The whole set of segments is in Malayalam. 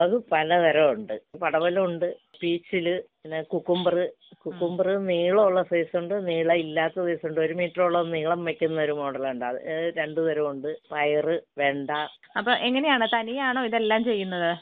അത് പലതരം ഉണ്ട് പടവലമുണ്ട് പീച്ചില് പിന്നെ കുക്കുംബർ കുക്കുംബർ നീളമുള്ള സൈസ് ഉണ്ട് നീളം ഇല്ലാത്ത സൈസ് ഉണ്ട് ഒരു മീറ്ററോളം നീളം വെക്കുന്ന ഒരു മോഡലുണ്ട് അത് ഏഹ് രണ്ടു തരമുണ്ട് പയറ് വെണ്ട അപ്പൊ എങ്ങനെയാണ് തനിയാണോ ഇതെല്ലാം ചെയ്യുന്നത്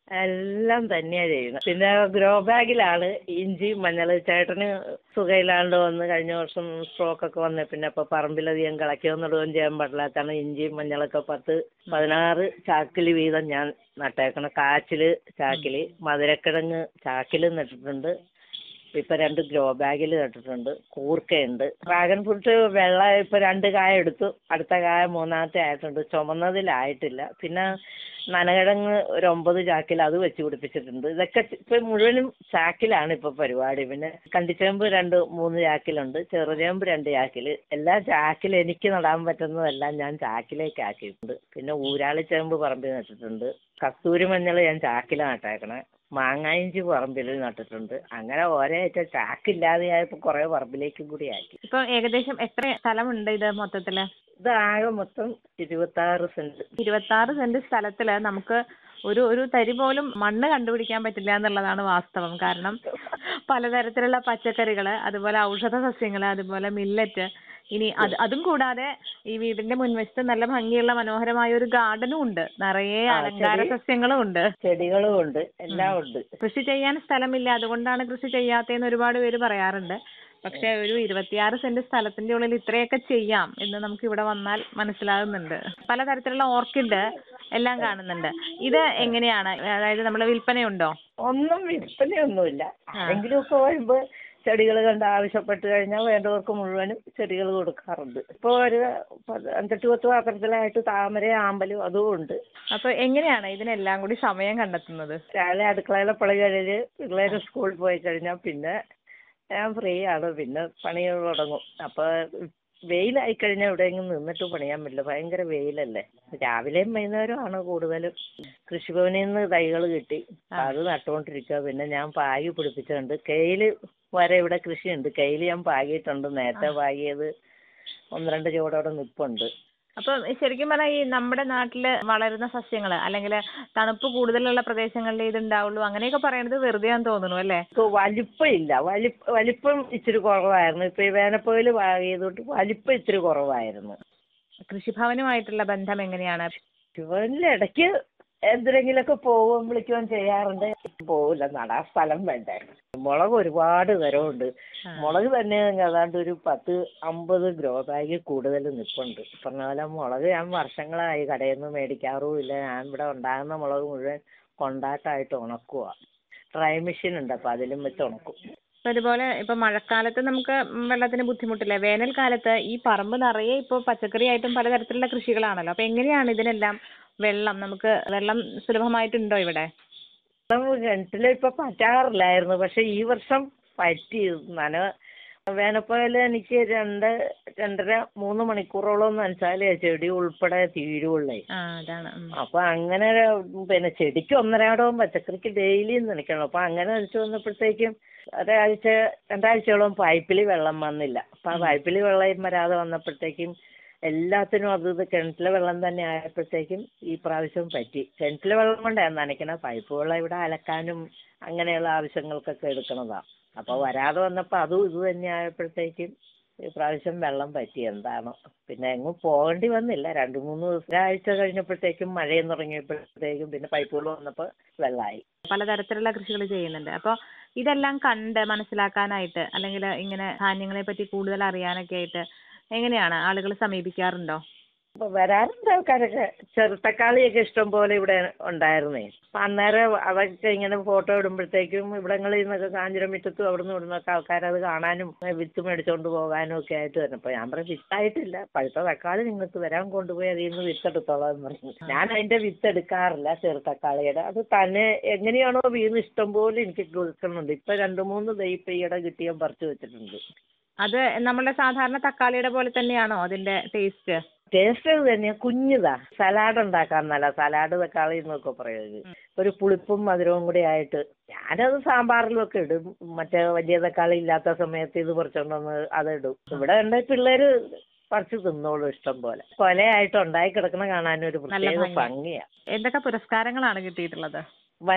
എല്ലാം തന്നെയാണ് ചെയ്യുന്നത് പിന്നെ ഗ്രോ ബാഗിലാണ് ഇഞ്ചി മഞ്ഞൾ ചേട്ടന് സുഖമില്ലാണ്ട് വന്ന് കഴിഞ്ഞ വർഷം സ്ട്രോക്ക് ഒക്കെ വന്ന പിന്നെ ഇപ്പൊ പറമ്പിലധികം കളയ്ക്കൊന്നിടുകയും ചെയ്യാൻ പാടില്ലാത്താണ് ഇഞ്ചി മഞ്ഞളൊക്കെ പത്ത് പതിനാറ് ചാക്കിൽ വീതം ഞാൻ നട്ടേക്കണം കാച്ചില് ചാക്കില് മധുരക്കിഴങ്ങ് ചാക്കിൽ നട്ടിട്ടുണ്ട് ഇപ്പൊ രണ്ട് ഗ്രോ ബാഗിൽ നട്ടിട്ടുണ്ട് കൂർക്കയുണ്ട് ഡ്രാഗൺ ഫ്രൂട്ട് വെള്ള ഇപ്പൊ രണ്ട് കായ എടുത്തു അടുത്ത കായ മൂന്നാമത്തെ ആയിട്ടുണ്ട് ചുമന്നതിലായിട്ടില്ല പിന്നെ നനകിഴങ്ങ് ഒരു ഒമ്പത് ചാക്കിൽ അത് വെച്ച് പിടിപ്പിച്ചിട്ടുണ്ട് ഇതൊക്കെ ഇപ്പൊ മുഴുവനും ചാക്കിലാണ് ഇപ്പൊ പരിപാടി പിന്നെ കണ്ടിച്ചേമ്പ് രണ്ട് മൂന്ന് ചാക്കിലുണ്ട് ചെറുചേമ്പ് രണ്ട് ചാക്കിൽ എല്ലാം ചാക്കിൽ എനിക്ക് നടാൻ പറ്റുന്നതെല്ലാം ഞാൻ ചാക്കിലേക്ക് ആക്കിയിട്ടുണ്ട് പിന്നെ ഊരാളിച്ചേമ്പ് പറമ്പിൽ നട്ടിട്ടുണ്ട് കസ്തൂരി മഞ്ഞൾ ഞാൻ ചാക്കിലാണ് നട്ടേക്കണേ മാങ്ങായിഞ്ചി പറമ്പിൽ നട്ടിട്ടുണ്ട് അങ്ങനെ ഓരോ ഐറ്റം ചാക്കില്ലാതെയായപ്പോൾ കുറേ പറമ്പിലേക്കും കൂടി ആക്കി ഇപ്പൊ ഏകദേശം എത്ര സ്ഥലമുണ്ട് ഇത് മൊത്തത്തില് ഇത് ആകെ മൊത്തം ഇരുപത്താറ് സെന്റ് ഇരുപത്തി ആറ് സെന്റ് സ്ഥലത്തില് നമുക്ക് ഒരു ഒരു തരി പോലും മണ്ണ് കണ്ടുപിടിക്കാൻ പറ്റില്ല എന്നുള്ളതാണ് വാസ്തവം കാരണം പലതരത്തിലുള്ള പച്ചക്കറികള് അതുപോലെ ഔഷധ സസ്യങ്ങള് അതുപോലെ മില്ലറ്റ് ഇനി അത് അതും കൂടാതെ ഈ വീടിന്റെ മുൻവശത്ത് നല്ല ഭംഗിയുള്ള മനോഹരമായ ഒരു ഗാർഡനും ഉണ്ട് നിറയെ ആ, അലങ്കാര ശരി. സസ്യങ്ങളും ഉണ്ട് ചെടികളും ഉണ്ട് എല്ലാം ഉണ്ട് കൃഷി ചെയ്യാൻ സ്ഥലമില്ല അതുകൊണ്ടാണ് കൃഷി ചെയ്യാത്തതെന്ന് ഒരുപാട് പേര് പറയാറുണ്ട് പക്ഷെ ഒരു ഇരുപത്തിയാറ് സെന്റ് സ്ഥലത്തിന്റെ ഉള്ളിൽ ഇത്രയൊക്കെ ചെയ്യാം എന്ന് നമുക്ക് ഇവിടെ വന്നാൽ മനസ്സിലാകുന്നുണ്ട് പലതരത്തിലുള്ള ഓർക്കിഡ് എല്ലാം കാണുന്നുണ്ട് ഇത് എങ്ങനെയാണ് അതായത് നമ്മൾ വിൽപ്പനയുണ്ടോ ഒന്നും വിൽപ്പനയൊന്നുമില്ല ആരെങ്കിലും ഒക്കെ വരുമ്പോൾ ചെടികൾ കണ്ട് ആവശ്യപ്പെട്ട് കഴിഞ്ഞാൽ വേണ്ടവർക്ക് മുഴുവനും ചെടികൾ കൊടുക്കാറുണ്ട് ഇപ്പോൾ ഒരു പത്ത് അഞ്ചെട്ട് പത്ത് പാത്രത്തിലായിട്ട് താമര ആമ്പലും അതും ഉണ്ട് അപ്പൊ എങ്ങനെയാണ് ഇതിനെല്ലാം കൂടി സമയം കണ്ടെത്തുന്നത് രാവിലെ അടുക്കളയിലെ പണി കഴിഞ്ഞ് പിള്ളേർ സ്കൂളിൽ പോയി കഴിഞ്ഞാൽ പിന്നെ ഞാൻ ഫ്രീ ആണ് പിന്നെ പണി തുടങ്ങും അപ്പോൾ വെയിലായി കഴിഞ്ഞാൽ എവിടെയെങ്കിലും നിന്നിട്ട് പണിയാൻ പറ്റില്ല ഭയങ്കര വെയിലല്ലേ രാവിലെയും വൈകുന്നേരമാണ് കൂടുതലും കൃഷിഭവനിൽ നിന്ന് തൈകൾ കിട്ടി അത് നട്ടുകൊണ്ടിരിക്കുക പിന്നെ ഞാൻ പാകി പിടിപ്പിച്ചിട്ടുണ്ട് കെയില് വരെ ഇവിടെ കൃഷിയുണ്ട് കെയില് ഞാൻ പാകിയിട്ടുണ്ട് നേരത്തെ പാകിയത് ഒന്ന് രണ്ട് ചുവടോടെ നിൽപ്പുണ്ട് അപ്പൊ ശരിക്കും പറഞ്ഞാൽ ഈ നമ്മുടെ നാട്ടില് വളരുന്ന സസ്യങ്ങൾ അല്ലെങ്കിൽ തണുപ്പ് കൂടുതലുള്ള പ്രദേശങ്ങളിലേ ഇത് ഉണ്ടാവുള്ളൂ അങ്ങനെയൊക്കെ പറയുന്നത് വെറുതെയാന്ന് തോന്നുന്നു അല്ലേ ഇപ്പൊ വലിപ്പം ഇല്ല വലി വലിപ്പം ഇച്ചിരി കുറവായിരുന്നു ഇപ്പൊ ഈ വേനപ്പകല് പാകിയതുകൊണ്ട് വലിപ്പം ഇച്ചിരി കുറവായിരുന്നു കൃഷിഭവനുമായിട്ടുള്ള ബന്ധം എങ്ങനെയാണ് ശിവനിൽ ഇടയ്ക്ക് എന്തിനെങ്കിലൊക്കെ പോവുകയും വിളിക്കുകയും ചെയ്യാറുണ്ട് പോവില്ല നടാൻ സ്ഥലം വേണ്ടേ മുളക് ഒരുപാട് തരമുണ്ട് മുളക് തന്നെ ഏതാണ്ട് ഒരു പത്ത് അമ്പത് ഗ്രോ ബാഗ് കൂടുതൽ നിൽപ്പുണ്ട് പറഞ്ഞ പോലെ മുളക് ഞാൻ വർഷങ്ങളായി കടയിൽ നിന്ന് മേടിക്കാറുമില്ല ഞാൻ ഇവിടെ ഉണ്ടാകുന്ന മുളക് മുഴുവൻ കൊണ്ടാട്ടായിട്ട് ഉണക്കുക ഡ്രൈ മെഷീൻ ഉണ്ട് അപ്പോൾ അതിലും വെച്ച് ഉണക്കും ഇപ്പൊ ഇതുപോലെ ഇപ്പൊ മഴക്കാലത്ത് നമുക്ക് വെള്ളത്തിന് ബുദ്ധിമുട്ടില്ല വേനൽക്കാലത്ത് ഈ പറമ്പ് നിറയെ ഇപ്പൊ പച്ചക്കറി ആയിട്ടും പലതരത്തിലുള്ള കൃഷികളാണല്ലോ അപ്പൊ എങ്ങനെയാണ് ഇതിനെല്ലാം വെള്ളം നമുക്ക് വെള്ളം സുലഭമായിട്ടുണ്ടോ ഇവിടെ വെള്ളം കിണറ്റിൽ ഇപ്പൊ പറ്റാറില്ലായിരുന്നു പക്ഷെ ഈ വർഷം പറ്റി നന വേനപ്പകല് എനിക്ക് രണ്ട് രണ്ടര മൂന്ന് മണിക്കൂറോളം നനച്ചാലേ ചെടി ഉൾപ്പെടെ തീരുള്ളേ ആ അതാണ് ഉം. അപ്പൊ അങ്ങനെ പിന്നെ ചെടിക്ക് ഒന്നരാടവും പച്ചക്കറിക്ക് ഡെയിലി നനയ്ക്കണം അപ്പൊ അങ്ങനെ നനച്ചു വന്നപ്പോഴത്തേക്കും ഒരാഴ്ച രണ്ടാഴ്ചയോളം പൈപ്പിൽ വെള്ളം വന്നില്ല അപ്പൊ ആ പൈപ്പിൽ വെള്ളം വരാതെ വന്നപ്പോഴത്തേക്കും എല്ലാത്തിനും അത് ഇത് കിണറ്റിലെ വെള്ളം തന്നെ ആയപ്പോഴത്തേക്കും ഈ പ്രാവശ്യം പറ്റി കിണറ്റിലെ വെള്ളം കൊണ്ടാണ് നനയ്ക്കണ പൈപ്പ് വെള്ളം ഇവിടെ അലക്കാനും അങ്ങനെയുള്ള ആവശ്യങ്ങൾക്കൊക്കെ എടുക്കണതാ അപ്പൊ വരാതെ വന്നപ്പോ അതും ഇത് തന്നെ ആയപ്പോഴത്തേക്കും ഈ പ്രാവശ്യം വെള്ളം പറ്റി എന്താണോ പിന്നെ എങ്ങും പോകേണ്ടി വന്നില്ല രണ്ട് മൂന്ന് ദിവസം ഒരാഴ്ച കഴിഞ്ഞപ്പോഴത്തേക്കും മഴയും തുടങ്ങിയപ്പോഴത്തേക്കും പിന്നെ പൈപ്പ് വെള്ളം വന്നപ്പോൾ വെള്ളമായി പലതരത്തിലുള്ള കൃഷികൾ ചെയ്യുന്നുണ്ട് അപ്പോൾ ഇതെല്ലാം കണ്ട് മനസ്സിലാക്കാനായിട്ട് അല്ലെങ്കിൽ ഇങ്ങനെ ധാന്യങ്ങളെ പറ്റി കൂടുതൽ അറിയാനൊക്കെ ആയിട്ട് എങ്ങനെയാണ് ആളുകൾ സമീപിക്കാറുണ്ടോ അപ്പൊ വരാറുണ്ട് ആൾക്കാരൊക്കെ ചെറുത്തക്കാളിയൊക്കെ ഇഷ്ടം പോലെ ഇവിടെ ഉണ്ടായിരുന്നേ അപ്പൊ അന്നേരം അതൊക്കെ ഇങ്ങനെ ഫോട്ടോ ഇടുമ്പോഴത്തേക്കും ഇവിടങ്ങളിൽ നിന്നൊക്കെ കാഞ്ഞിരം മുറ്റത്തും അവിടെ നിന്ന് ഇവിടുന്നൊക്കെ ആൾക്കാരത് കാണാനും ഏ, വിത്ത് മേടിച്ചോണ്ട് പോകാനും ഒക്കെ ആയിട്ട് വരും അപ്പൊ ഞാൻ പറഞ്ഞു വിത്തായിട്ടില്ല പഴുത്ത തക്കാളി നിങ്ങൾക്ക് വരാൻ കൊണ്ടുപോയി അതിൽ നിന്ന് വിത്തെടുത്തോളാം എന്ന് പറഞ്ഞു ഞാൻ അതിന്റെ വിത്ത് എടുക്കാറില്ല ചെറുതക്കാളിയുടെ അത് തന്നെ എങ്ങനെയാണോ വീണ് ഇഷ്ടം പോലെ എനിക്ക് കൊടുക്കുന്നുണ്ട് ഇപ്പൊ രണ്ട് മൂന്ന് ദൈ ഇപ്പൊ ഈയിടെ കിട്ടിയാൻ പറിച്ചു വെച്ചിട്ടുണ്ട് അത് നമ്മുടെ സാധാരണ തക്കാളിയുടെ പോലെ തന്നെയാണോ അതിന്റെ ടേസ്റ്റ് ടേസ്റ്റ് അത് തന്നെയാ കുഞ്ഞിതാ സലാഡ് ഉണ്ടാക്കാൻ നല്ല സലാഡ് തക്കാളി എന്നൊക്കെ പറയുന്നത് ഒരു പുളിപ്പും മധുരവും കൂടി ആയിട്ട് ഞാനത് സാമ്പാറിലൊക്കെ ഇടും മറ്റേ വലിയ തക്കാളി ഇല്ലാത്ത സമയത്ത് ഇത് പറിച്ചോണ്ടൊന്ന് അത് ഇടും ഇവിടെ ഉണ്ട് പിള്ളേര് പറിച്ച് തിന്നോളും ഇഷ്ടം പോലെ കൊലയായിട്ട് ഉണ്ടായി കിടക്കണ കാണാൻ ഒരു നല്ല പ്രത്യേക ഭംഗിയാ. ഭംഗിയാ എന്തൊക്കെ പുരസ്കാരങ്ങളാണ് കിട്ടിയിട്ടുള്ളത്